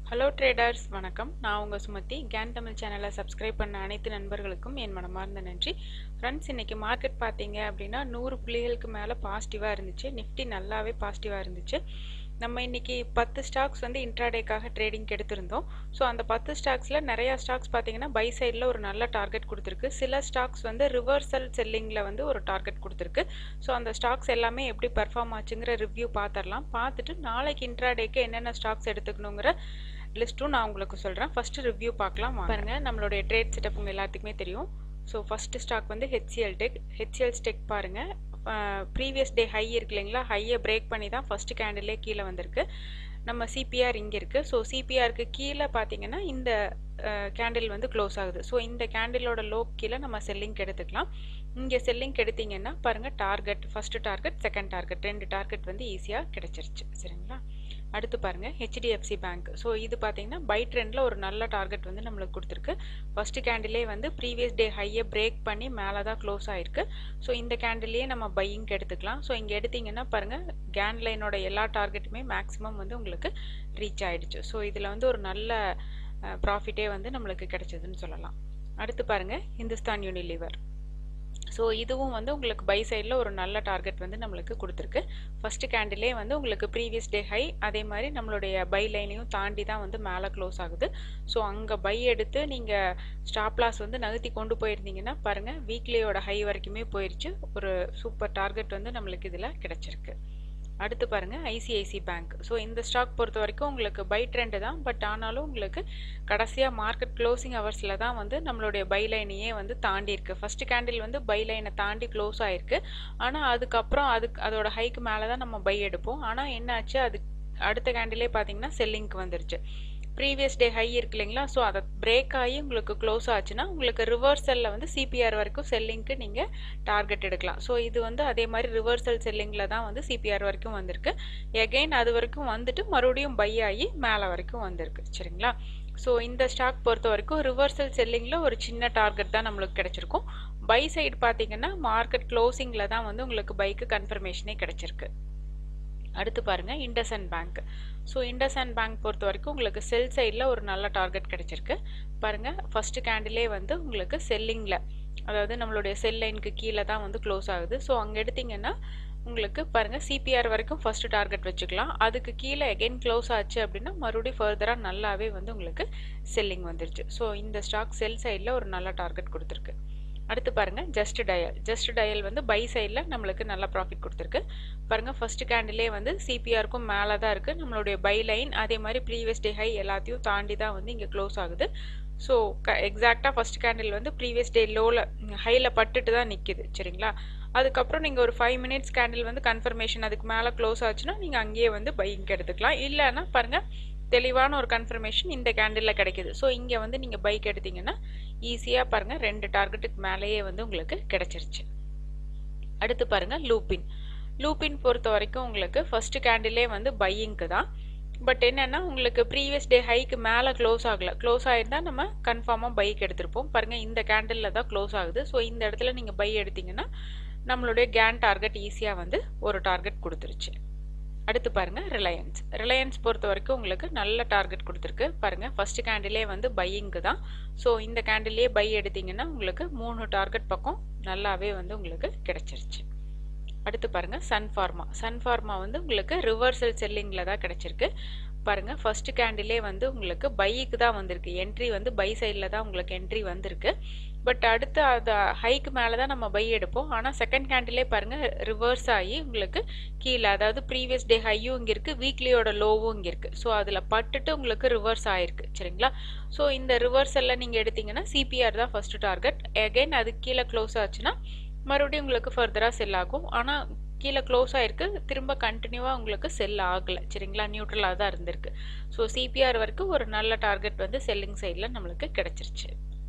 hello traders வணக்கம் நான் உங்கள் சுமதி கேன் தமிழ் சேனலை சப்ஸ்கிரைப் பண்ண அனைத்து நண்பர்களுக்கும் என் மனமார்ந்த நன்றி ஃப்ரெண்ட்ஸ் இன்றைக்கி மார்க்கெட் பார்த்தீங்க அப்படின்னா நூறு புள்ளிகளுக்கு மேலே பாசிட்டிவாக இருந்துச்சு நிஃப்டி நல்லாவே பாசிட்டிவாக இருந்துச்சு நம்ம இன்றைக்கி பத்து ஸ்டாக்ஸ் வந்து இன்ட்ராடேக்காக ட்ரேடிங் எடுத்திருந்தோம் ஸோ அந்த பத்து ஸ்டாக்ஸில் நிறையா ஸ்டாக்ஸ் பார்த்தீங்கன்னா பை சைடில் ஒரு நல்ல டார்கெட் கொடுத்துருக்கு சில ஸ்டாக்ஸ் வந்து ரிவர்சல் செல்லிங்கில் வந்து ஒரு டார்கெட் கொடுத்துருக்கு ஸோ அந்த ஸ்டாக்ஸ் எல்லாமே எப்படி பெர்ஃபார்ம் ஆச்சுங்கிற ரிவ்யூ பார்த்துடலாம் பார்த்துட்டு நாளைக்கு இன்ட்ராடேக்கு என்னென்ன ஸ்டாக்ஸ் எடுத்துக்கணுங்கிற லிஸ்ட்டும் நான் உங்களுக்கு சொல்கிறேன் ஃபஸ்ட்டு ரிவ்யூ பார்க்கலாம் பாருங்கள் நம்மளுடைய ட்ரேட் செட்டப் உங்கள் எல்லாத்துக்குமே தெரியும் ஸோ ஃபஸ்ட்டு ஸ்டாக் வந்து ஹெச்சிஎல் டெக் ஹெச்சிஎல் டெக் பாருங்கள் ப்ரீவியஸ் டே ஹை இருக்கு இல்லைங்களா ஹையை பிரேக் பண்ணி தான் ஃபஸ்ட்டு கேண்டிலே கீழே வந்திருக்கு நம்ம சிபிஆர் இங்கே இருக்குது ஸோ சிபிஆருக்கு கீழே பார்த்தீங்கன்னா இந்த கேண்டில் வந்து க்ளோஸ் ஆகுது ஸோ இந்த கேண்டிலோட லோ கீழே நம்ம செல்லிங் எடுத்துக்கலாம் இங்கே செல்லிங் எடுத்தீங்கன்னா பாருங்கள் target first target second target ரெண்டு டார்கெட் வந்து ஈஸியாக கிடச்சிருச்சு சரிங்களா அடுத்து பாருங்கள் ஹெச்டிஎஃப்சி பேங்க் ஸோ இது பார்த்தீங்கன்னா பை ட்ரெண்டில் ஒரு நல்ல டார்கெட் வந்து நம்மளுக்கு கொடுத்துருக்கு ஃபஸ்ட்டு கேண்டிலே வந்து ப்ரீவியஸ் டே ஹையை பிரேக் பண்ணி மேலே தான் க்ளோஸ் ஆயிருக்கு ஸோ இந்த கேண்டிலேயே நம்ம பையிங் எடுத்துக்கலாம் ஸோ இங்கே எடுத்திங்கன்னா பாருங்கள் கேன் லைனோட எல்லா டார்கெட்டுமே மேக்ஸிமம் வந்து உங்களுக்கு ரீச் ஆகிடுச்சு ஸோ இதில் வந்து ஒரு நல்ல ப்ராஃபிட்டே வந்து நம்மளுக்கு கிடைச்சதுன்னு சொல்லலாம் அடுத்து பாருங்கள் ஹிந்துஸ்தான் யூனிலிவர் ஸோ இதுவும் வந்து உங்களுக்கு பை சைடில் ஒரு நல்ல டார்கெட் வந்து நம்மளுக்கு கொடுத்துருக்கு ஃபஸ்ட்டு கேண்டிலே வந்து உங்களுக்கு ப்ரீவியஸ் டே ஹை அதே மாதிரி நம்மளுடைய பை லைனையும் தாண்டி தான் வந்து மேலே க்ளோஸ் ஆகுது ஸோ அங்கே பை எடுத்து நீங்கள் ஸ்டாப் லாஸ் வந்து நகர்த்தி கொண்டு போயிருந்தீங்கன்னா பாருங்கள் வீக்லியோட ஹை வரைக்குமே போயிடுச்சு ஒரு சூப்பர் டார்கெட் வந்து நம்மளுக்கு இதில் கிடச்சிருக்கு அடுத்து பாருங்கள் ஐசிஐசி பேங்க் ஸோ இந்த ஸ்டாக் பொறுத்த வரைக்கும் உங்களுக்கு பை ட்ரெண்டு தான் பட் ஆனாலும் உங்களுக்கு கடைசியாக மார்க்கெட் க்ளோசிங் ஹவர்ஸில் தான் வந்து நம்மளுடைய பை லைனையே வந்து தாண்டி இருக்கு ஃபர்ஸ்ட் கேண்டில் வந்து பை லைனை தாண்டி க்ளோஸ் ஆயிருக்கு ஆனால் அதுக்கப்புறம் அதுக்கு அதோட ஹைக்கு மேலே தான் நம்ம பை எடுப்போம் ஆனால் என்னாச்சு அது அடுத்த கேண்டிலே பார்த்தீங்கன்னா செல்லிங்க்கு வந்துருச்சு ப்ரீவியஸ் டே ஹை இருக்கு இல்லைங்களா ஸோ அதை பிரேக் ஆகி உங்களுக்கு க்ளோஸ் ஆச்சுன்னா உங்களுக்கு ரிவர்சலில் வந்து சிபிஆர் வரைக்கும் செல்லிங்க்கு நீங்கள் டார்கெட் எடுக்கலாம் ஸோ இது வந்து அதே மாதிரி ரிவர்சல் செல்லிங்கில் தான் வந்து சிபிஆர் வரைக்கும் வந்திருக்கு எகெயின் அது வரைக்கும் வந்துட்டு மறுபடியும் பை ஆகி மேலே வரைக்கும் வந்திருக்கு சரிங்களா ஸோ இந்த ஸ்டாக் பொறுத்த வரைக்கும் ரிவர்சல் செல்லிங்கில் ஒரு சின்ன டார்கெட் தான் நம்மளுக்கு கிடைச்சிருக்கும் பை சைடு பார்த்தீங்கன்னா மார்க்கெட் க்ளோசிங்கில் தான் வந்து உங்களுக்கு பைக்கு கன்ஃபர்மேஷனே கிடைச்சிருக்கு அடுத்து பாருங்கள் IndusInd bank so IndusInd bank பொறுத்த வரைக்கும் உங்களுக்கு செல் சைடில் ஒரு நல்ல டார்கெட் கிடைச்சிருக்கு பாருங்கள் ஃபஸ்ட்டு கேண்டிலே வந்து உங்களுக்கு செல்லிங்கில் அதாவது நம்மளுடைய செல் லைனுக்கு கீழே தான் வந்து க்ளோஸ் ஆகுது ஸோ அங்கே எடுத்திங்கன்னா உங்களுக்கு பாருங்கள் சிபிஆர் வரைக்கும் ஃபஸ்ட்டு டார்கெட் வச்சுக்கலாம் அதுக்கு கீழே எகெயின் க்ளோஸ் ஆச்சு அப்படின்னா மறுபடியும் ஃபர்தராக நல்லாவே வந்து உங்களுக்கு செல்லிங் வந்துருச்சு ஸோ இந்த ஸ்டாக் செல் சைடில் ஒரு நல்ல டார்கெட் கொடுத்துருக்கு அடுத்து பாருங்கள் ஜஸ்ட் டயல் ஜஸ்ட் டயல் வந்து பை சைடில் நம்மளுக்கு நல்ல ப்ராஃபிட் கொடுத்துருக்கு பாருங்கள் ஃபஸ்ட்டு கேண்டிலே வந்து சிபிஆருக்கும் மேலே தான் இருக்குது நம்மளுடைய பை லைன் அதே மாதிரி ப்ரீவியஸ் டே ஹை எல்லாத்தையும் தாண்டி தான் வந்து இங்கே க்ளோஸ் ஆகுது ஸோ க எக்ஸாக்டாக ஃபஸ்ட் கேண்டில் வந்து ப்ரீவியஸ் டே லோவில் ஹையில் பட்டுட்டு தான் நிற்கிது சரிங்களா அதுக்கப்புறம் நீங்கள் ஒரு ஃபைவ் மினிட்ஸ் கேண்டில் வந்து கன்ஃபர்மேஷன் அதுக்கு மேலே க்ளோஸ் ஆச்சுன்னா நீங்கள் அங்கேயே வந்து பையிங் எடுத்துக்கலாம் இல்லைன்னா பாருங்கள் தெளிவான ஒரு கன்ஃபர்மேஷன் இந்த கேண்டிலில் கிடைக்கிது ஸோ இங்கே வந்து நீங்கள் பைக் எடுத்தீங்கன்னா ஈஸியாக பாருங்கள் ரெண்டு டார்கெட்டுக்கு மேலேயே வந்து உங்களுக்கு கிடச்சிருச்சு அடுத்து பாருங்கள் லூப்பின் லூப்பின் பொறுத்த வரைக்கும் உங்களுக்கு ஃபஸ்ட்டு கேண்டிலே வந்து பையிங்க்கு தான் பட் என்னென்னா உங்களுக்கு ப்ரீவியஸ் டே ஹைக்கு மேலே க்ளோஸ் ஆகலை க்ளோஸ் ஆகிருந்தால் நம்ம கன்ஃபார்மாக பைக் எடுத்திருப்போம் பாருங்கள் இந்த கேண்டிலில் தான் க்ளோஸ் ஆகுது ஸோ இந்த இடத்துல நீங்கள் பை எடுத்தீங்கன்னா நம்மளுடைய கேன் டார்கெட் ஈஸியாக வந்து ஒரு டார்கெட் கொடுத்துருச்சு அடுத்து பாருங்கள் ரிலையன்ஸ் ரிலையன்ஸ் பொறுத்த வரைக்கும் உங்களுக்கு நல்ல டார்கெட் கொடுத்துருக்கு பாருங்கள் ஃபஸ்ட்டு கேண்டிலே வந்து பையிங்கு தான் ஸோ இந்த கேண்டிலே பை எடுத்தீங்கன்னா உங்களுக்கு மூணு டார்கெட் பக்கம் நல்லாவே வந்து உங்களுக்கு கிடச்சிருச்சு அடுத்து பாருங்கள் சன் ஃபார்மா சன் ஃபார்மா வந்து உங்களுக்கு ரிவர்சல் செல்லிங்கில் தான் கிடச்சிருக்கு பாருங்கள் ஃபஸ்ட்டு கேண்டிலே வந்து உங்களுக்கு பைக்கு தான் வந்திருக்கு என்ட்ரி வந்து பை சைடில் தான் உங்களுக்கு என்ட்ரி வந்திருக்கு பட் அடுத்து அது ஹைக்கு மேலே தான் நம்ம பை எடுப்போம் ஆனால் செகண்ட் கேண்டிலே பாருங்கள் ரிவர்ஸ் ஆகி உங்களுக்கு கீழே அதாவது ப்ரீவியஸ் டே ஹையும் இங்கே இருக்குது வீக்லியோட லோவும் இங்கே இருக்குது ஸோ அதில் பட்டுட்டு உங்களுக்கு ரிவர்ஸ் ஆகிருக்கு சரிங்களா ஸோ இந்த ரிவர்சலில் நீங்கள் எடுத்தீங்கன்னா சிபிஆர் தான் ஃபஸ்ட்டு டார்கெட் எகைன் அது கீழே க்ளோஸ் ஆச்சுன்னா மறுபடியும் உங்களுக்கு ஃபர்தராக செல் ஆகும் ஆனால் கீழே க்ளோஸ் ஆகிருக்கு திரும்ப கண்டினியூவாக உங்களுக்கு செல் ஆகலை சரிங்களா நியூட்ரலாக தான் இருந்திருக்கு ஸோ சிபிஆர் வரைக்கும் ஒரு நல்ல டார்கெட் வந்து செல்லிங் சைடில் நம்மளுக்கு கிடச்சிருச்சு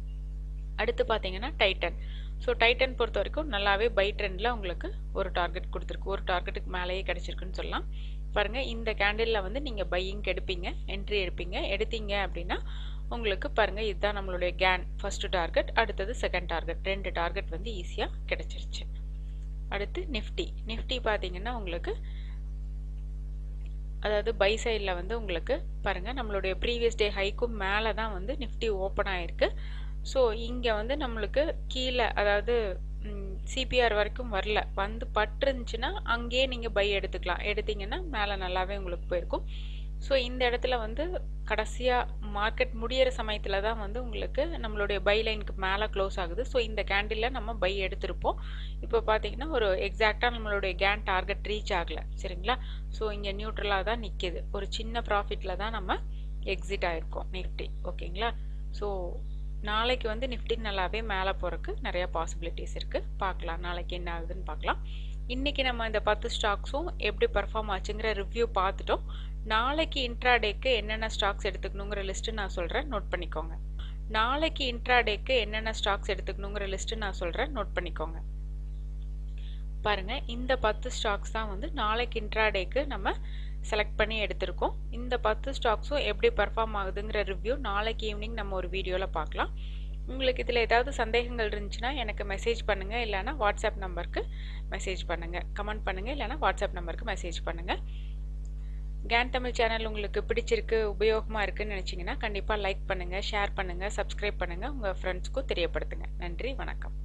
அடுத்து பார்த்தீங்கன்னா டைட்டன் ஸோ டைட்டன் பொறுத்த வரைக்கும் நல்லாவே பை ட்ரெண்டில் உங்களுக்கு ஒரு டார்கெட் கொடுத்துருக்கு ஒரு டார்கெட்டுக்கு மேலேயே கிடச்சிருக்குன்னு சொல்லலாம் பாருங்கள் இந்த கேண்டிலில் வந்து நீங்கள் பையிங் எடுப்பீங்க என்ட்ரி எடுப்பீங்க எடுத்தீங்க அப்படின்னா உங்களுக்கு பாருங்கள் இதுதான் நம்மளுடைய கேன் ஃபஸ்ட்டு டார்கெட் அடுத்தது செகண்ட் டார்கெட் ரெண்டு டார்கெட் வந்து ஈஸியாக கிடச்சிருச்சு அடுத்து நிஃப்டி நிஃப்டி பார்த்தீங்கன்னா உங்களுக்கு அதாவது பை சைடில் வந்து உங்களுக்கு பாருங்கள் நம்மளுடைய ப்ரீவியஸ் டே ஹைக்கும் மேலே தான் வந்து நிஃப்டி ஓப்பன் ஆகிருக்கு ஸோ இங்கே வந்து நம்மளுக்கு கீழே அதாவது சிபிஆர் வரைக்கும் வரல வந்து பட்டுருந்துச்சுன்னா அங்கேயே நீங்கள் பை எடுத்துக்கலாம் எடுத்தீங்கன்னா மேலே நல்லாவே உங்களுக்கு போயிருக்கும் ஸோ இந்த இடத்துல வந்து கடைசியாக மார்க்கெட் முடியிற சமயத்தில் தான் வந்து உங்களுக்கு நம்மளுடைய பை லைனுக்கு மேலே க்ளோஸ் ஆகுது ஸோ இந்த கேண்டிலில் நம்ம பை எடுத்திருப்போம் இப்போ பார்த்தீங்கன்னா ஒரு எக்ஸாக்டாக நம்மளுடைய கேன் டார்கெட் ரீச் ஆகலை சரிங்களா ஸோ இங்கே நியூட்ரலாக தான் நிற்கிது ஒரு சின்ன ப்ராஃபிட்டில் தான் நம்ம எக்ஸிட் ஆகிருக்கோம் நிஃப்டி ஓகேங்களா ஸோ நாளைக்கு வந்து நிஃப்டி நல்லாவே மேலே போகிறதுக்கு நிறைய பாசிபிலிட்டிஸ் இருக்குது பார்க்கலாம் நாளைக்கு என்ன ஆகுதுன்னு பார்க்கலாம் இன்றைக்கி நம்ம இந்த பத்து ஸ்டாக்ஸும் எப்படி பர்ஃபார்ம் ஆச்சுங்கிற ரிவ்யூ பார்த்துட்டோம் நாளைக்கு இன்ட்ராடேக்கு என்னென்ன ஸ்டாக்ஸ் எடுத்துக்கணுங்கிற லிஸ்ட்டு நான் சொல்கிறேன் நோட் பண்ணிக்கோங்க நாளைக்கு இன்ட்ராடேக்கு என்னென்ன ஸ்டாக்ஸ் எடுத்துக்கணுங்கிற லிஸ்ட்டு நான் சொல்கிறேன் நோட் பண்ணிக்கோங்க பாருங்கள் இந்த பத்து ஸ்டாக்ஸ் தான் வந்து நாளைக்கு இன்ட்ராடேக்கு நம்ம செலக்ட் பண்ணி எடுத்திருக்கோம் இந்த பத்து ஸ்டாக்ஸும் எப்படி பர்ஃபார்ம் ஆகுதுங்கிற ரிவ்யூ நாளைக்கு ஈவினிங் நம்ம ஒரு வீடியோவில் பார்க்கலாம் உங்களுக்கு இதில் ஏதாவது சந்தேகங்கள் இருந்துச்சுன்னா எனக்கு மெசேஜ் பண்ணுங்கள் இல்லைனா வாட்ஸ்அப் நம்பருக்கு மெசேஜ் பண்ணுங்கள் கமெண்ட் பண்ணுங்கள் இல்லைனா வாட்ஸ்அப் நம்பருக்கு மெசேஜ் பண்ணுங்கள் கேன் தமிழ் சேனல் உங்களுக்கு பிடிச்சிருக்கு உபயோகமாக இருக்குன்னு நினச்சிங்கன்னா கண்டிப்பாக லைக் பண்ணுங்கள் ஷேர் பண்ணுங்கள் சப்ஸ்கிரைப் பண்ணுங்கள் உங்கள் ஃப்ரெண்ட்ஸ்க்கும் தெரியப்படுத்துங்க நன்றி வணக்கம்